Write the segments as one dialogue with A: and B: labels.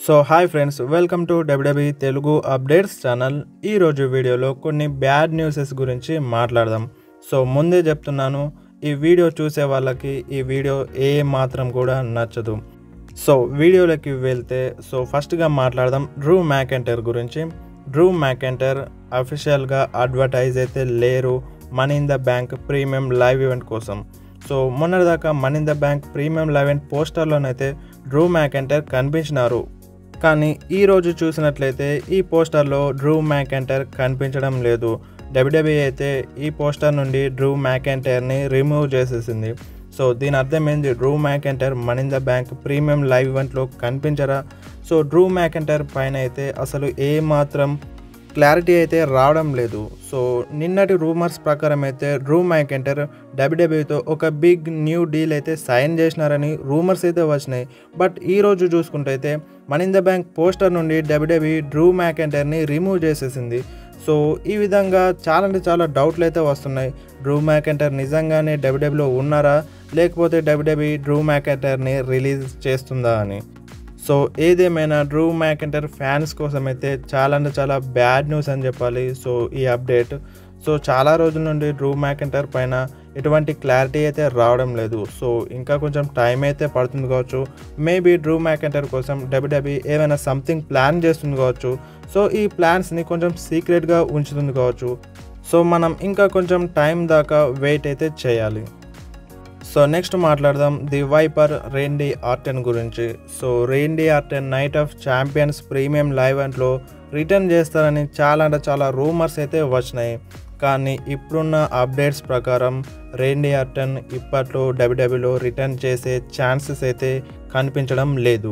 A: so hi friends welcome to WWE Telugu updates channel ఈరోజు వీడియోలో కొన్ని బ్యాడ్ న్యూసెస్ గురించి మాట్లాడదాం సో ముందే చెప్తున్నాను ఈ వీడియో చూసే వాళ్ళకి ఈ వీడియో ఏ మాత్రం కూడా నచ్చదు సో వీడియోలోకి వెళ్తే సో ఫస్ట్గా మాట్లాడదాం డ్రూ మ్యాకెంటర్ గురించి డ్రూ మ్యాకెంటర్ అఫీషియల్గా అడ్వర్టైజ్ అయితే లేరు money in the bank premium live event కోసం సో మొన్నటిదాకా money in the bank premium live event పోస్టర్లోనైతే డ్రూ మ్యాకెంటర్ కనిపించినారు కానీ ఈరోజు చూసినట్లయితే ఈ పోస్టర్లో డ్రూ మ్యాకెంటర్ కనిపించడం లేదు డబ్ల్యూడబ్ల్యూఈ అయితే ఈ పోస్టర్ నుండి డ్రూ మ్యాకెంటర్ని రిమూవ్ చేసేసింది సో దీని అర్థం ఏంది Drew McIntyre money in the bank premium live ఈవెంట్లో కనిపించరా సో డ్రూ మ్యాకెంటర్ పైన అయితే అసలు ఏ మాత్రం క్లారిటీ అయితే రావడం లేదు సో నిన్నటి రూమర్స్ ప్రకారం అయితే డ్రూ మ్యాకెంటర్ డబ్ల్యూడబ్ల్యూతో ఒక బిగ్ న్యూ డీల్ అయితే సైన్ చేసినారని రూమర్స్ అయితే వచ్చినాయి బట్ ఈ రోజు చూసుకుంటే అయితే money in the bank poster నుండి డబ్ల్యూడబ్ల్యూ డ్రూ మ్యాకెంటర్ని రిమూవ్ చేసేసింది సో ఈ విధంగా చాలా అంటే చాలా డౌట్లు అయితే వస్తున్నాయి డ్రూ మ్యాకెంటర్ నిజంగానే డబ్ల్యూడబ్ల్యూలో ఉన్నారా లేకపోతే డబ్ల్యూడబ్ల్యూ డ్రూ మ్యాకెంటర్ని రిలీజ్ చేస్తుందా అని సో ఏదేమైనా డ్రూ మ్యాకెంటర్ ఫ్యాన్స్ కోసం అయితే చాలా అంటే చాలా బ్యాడ్ న్యూస్ అని చెప్పాలి సో ఈ అప్డేట్ సో చాలా రోజుల నుండి డ్రూ మ్యాకెంటర్ పైన ఎటువంటి క్లారిటీ అయితే రావడం లేదు సో ఇంకా కొంచెం టైం అయితే పడుతుంది కావచ్చు మేబీ డ్రూ మ్యాకెంటర్ కోసం డబ్ల్యూడబ్ల్యూ ఏమైనా సంథింగ్ ప్లాన్ చేస్తుంది కావచ్చు సో ఈ ప్లాన్స్ని కొంచెం సీక్రెట్గా ఉంచుతుంది కావచ్చు సో మనం ఇంకా కొంచెం టైం దాకా వెయిట్ అయితే చేయాలి సో నెక్స్ట్ మాట్లాడదాం ది వైపర్ రెయిన్డీ ఆర్టెన్ గురించి so Randy Orton night of champions premium live అంట్లో రిటర్న్ చేస్తారని చాలా అంటే చాలా రూమర్స్ అయితే వచ్చినాయి కానీ ఇప్పుడున్న అప్డేట్స్ ప్రకారం రెయిన్డీ ఆర్టన్ ఇప్పట్లో డబ్ల్యూడబ్ల్యూలో రిటర్న్ చేసే ఛాన్సెస్ అయితే కనిపించడం లేదు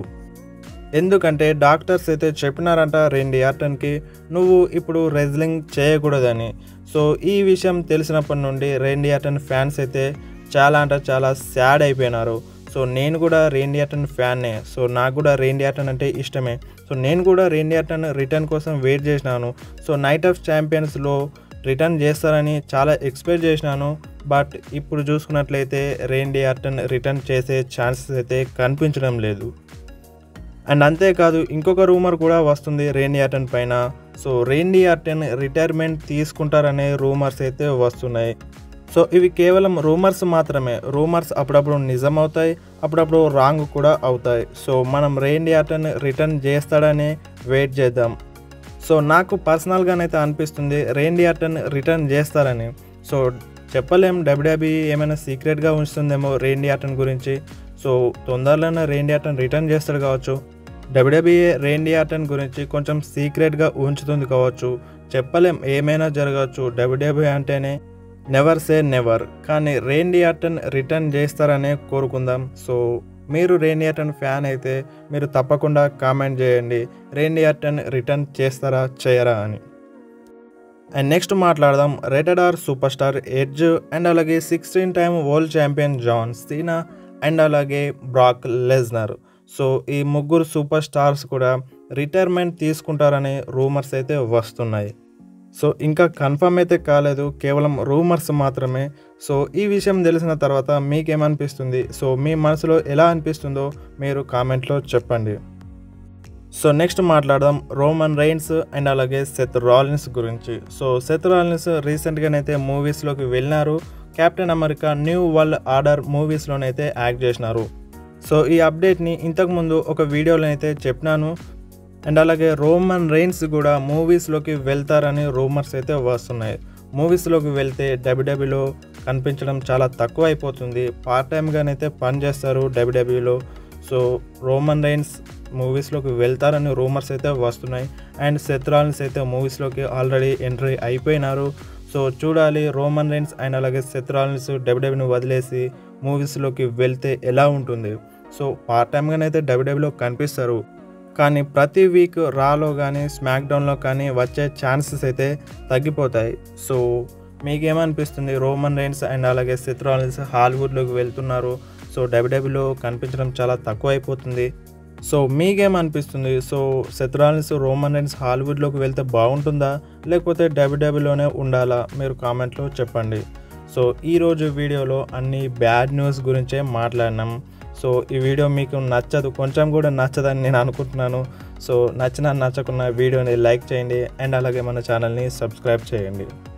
A: ఎందుకంటే డాక్టర్స్ అయితే చెప్పినారంట రెండి ఆర్టన్కి నువ్వు ఇప్పుడు రెజ్లింగ్ చేయకూడదని సో ఈ విషయం తెలిసినప్పటి నుండి రెండి ఆర్టన్ ఫ్యాన్స్ అయితే చాలా అంటే చాలా సాడ్ అయిపోయినారు సో నేను కూడా రేండి ఆటన్ ఫ్యాన్నే సో నాకు కూడా రేండి ఆటన్ అంటే ఇష్టమే సో నేను కూడా రేండి ఆటన్ రిటర్న్ కోసం వెయిట్ చేసినాను సో నైట్ ఆఫ్ ఛాంపియన్స్లో రిటర్న్ చేస్తారని చాలా ఎక్స్పెక్ట్ చేసినాను బట్ ఇప్పుడు చూసుకున్నట్లయితే రేండి ఆటన్ రిటర్న్ చేసే ఛాన్సెస్ అయితే కనిపించడం లేదు అండ్ అంతేకాదు ఇంకొక రూమర్ కూడా వస్తుంది రెయిన్డీ ఆర్టన్ పైన సో రెయిన్డీ ఆర్టన్ రిటైర్మెంట్ తీసుకుంటారనే రూమర్స్ అయితే వస్తున్నాయి సో ఇవి కేవలం రూమర్స్ మాత్రమే రూమర్స్ అప్పుడప్పుడు నిజం అవుతాయి అప్పుడప్పుడు రాంగ్ కూడా అవుతాయి సో మనం రెయిన్డీ ఆర్టన్ రిటర్న్ చేస్తాడని వెయిట్ చేద్దాం సో నాకు పర్సనల్గానైతే అనిపిస్తుంది రెయిన్డీ ఆర్టన్ రిటర్న్ చేస్తారని సో చెప్పలేం డబ్ల్యూడబ్ల్యూ ఏమైనా సీక్రెట్గా ఉంచుతుందేమో రెయిన్డీ ఆర్టన్ గురించి సో తొందరలోనే రెయిన్డీ ఆర్టన్ రిటర్న్ చేస్తాడు కావచ్చు డబ్ల్యూడబ్ల్యూఏ రెయిన్డీ ఆర్టన్ గురించి కొంచెం సీక్రెట్గా ఉంచుతుంది కావచ్చు చెప్పలేం ఏమైనా జరగవచ్చు డబ్ల్యూడబ్ల్యూ అంటేనే నెవర్ సే నెవర్ కానీ రెయిన్డీ ఆర్టన్ రిటర్న్ చేస్తారనే కోరుకుందాం సో మీరు రెయిన్డీ ఆర్టన్ ఫ్యాన్ అయితే మీరు తప్పకుండా కామెంట్ చేయండి రెయిన్డీ ఆర్టన్ రిటర్న్ చేస్తారా చేయరా అని అండ్ నెక్స్ట్ మాట్లాడదాం rated R superstar Edge and అలాగే sixteen time world champion John Cena and అలాగే బ్రాక్ లెజ్నర్ సో ఈ ముగ్గురు సూపర్ స్టార్స్ కూడా రిటైర్మెంట్ తీసుకుంటారనే రూమర్స్ అయితే వస్తున్నాయి సో ఇంకా కన్ఫర్మ్ అయితే కాలేదు కేవలం రూమర్స్ మాత్రమే సో ఈ విషయం తెలిసిన తర్వాత మీకేమనిపిస్తుంది సో మీ మనసులో ఎలా అనిపిస్తుందో మీరు కామెంట్లో చెప్పండి సో నెక్స్ట్ మాట్లాడదాం రోమన్ రైన్స్ అండ్ అలాగే సెత్ రాలిన్స్ గురించి సో సెత్ రాలిన్స్ రీసెంట్గానైతే మూవీస్లోకి వెళ్ళినారు Captain America New World Order మూవీస్లోనైతే యాక్ట్ చేసినారు సో ఈ అప్డేట్ని ఇంతకుముందు ఒక వీడియోలో అయితే చెప్పినాను అండ్ అలాగే రోమన్ రైన్స్ కూడా మూవీస్లోకి వెళ్తారని రూమర్స్ అయితే వస్తున్నాయి మూవీస్లోకి వెళ్తే డబ్ల్యూడబ్ల్యూలో కనిపించడం చాలా తక్కువ అయిపోతుంది పార్ట్ టైమ్గానైతే పనిచేస్తారు డబ్ల్యూడబ్ల్యూలో సో రోమన్ రైన్స్ మూవీస్లోకి వెళ్తారని రూమర్స్ అయితే వస్తున్నాయి అండ్ సెత్రాల్స్ అయితే మూవీస్లోకి ఆల్రెడీ ఎంట్రీ అయిపోయినారు సో చూడాలి రోమన్ రైన్స్ అండ్ అలాగే సెత్రాల్స్ డబ్ల్యూడబ్ల్యూని వదిలేసి మూవీస్లోకి వెళ్తే ఎలా ఉంటుంది సో పార్ట్ టైమ్గానైతే డబ్ల్యూడబ్ల్యూలో కనిపిస్తారు కానీ ప్రతి వీక్ రాలో కానీ స్మాక్ డౌన్లో కానీ వచ్చే ఛాన్సెస్ అయితే తగ్గిపోతాయి సో మీకేమనిపిస్తుంది రోమన్ రైన్స్ అండ్ అలాగే సిత్రాలిన్స్ హాలీవుడ్లోకి వెళ్తున్నారు సో డబ్ల్యూడబ్ల్యూలో కనిపించడం చాలా తక్కువ అయిపోతుంది సో మీకేమనిపిస్తుంది సో సెత్రాలిన్స్ రోమన్ రైన్స్ హాలీవుడ్లోకి వెళ్తే బాగుంటుందా లేకపోతే డబ్ల్యూడబ్ల్యూలోనే ఉండాలా మీరు కామెంట్లో చెప్పండి సో ఈరోజు వీడియోలో అన్ని బ్యాడ్ న్యూస్ గురించే మాట్లాడినాం సో ఈ వీడియో మీకు నచ్చదు కొంచెం కూడా నచ్చదని నేను అనుకుంటున్నాను సో నచ్చిన నచ్చకున్న వీడియోని లైక్ చేయండి అండ్ అలాగే మన ఛానల్ని సబ్స్క్రైబ్ చేయండి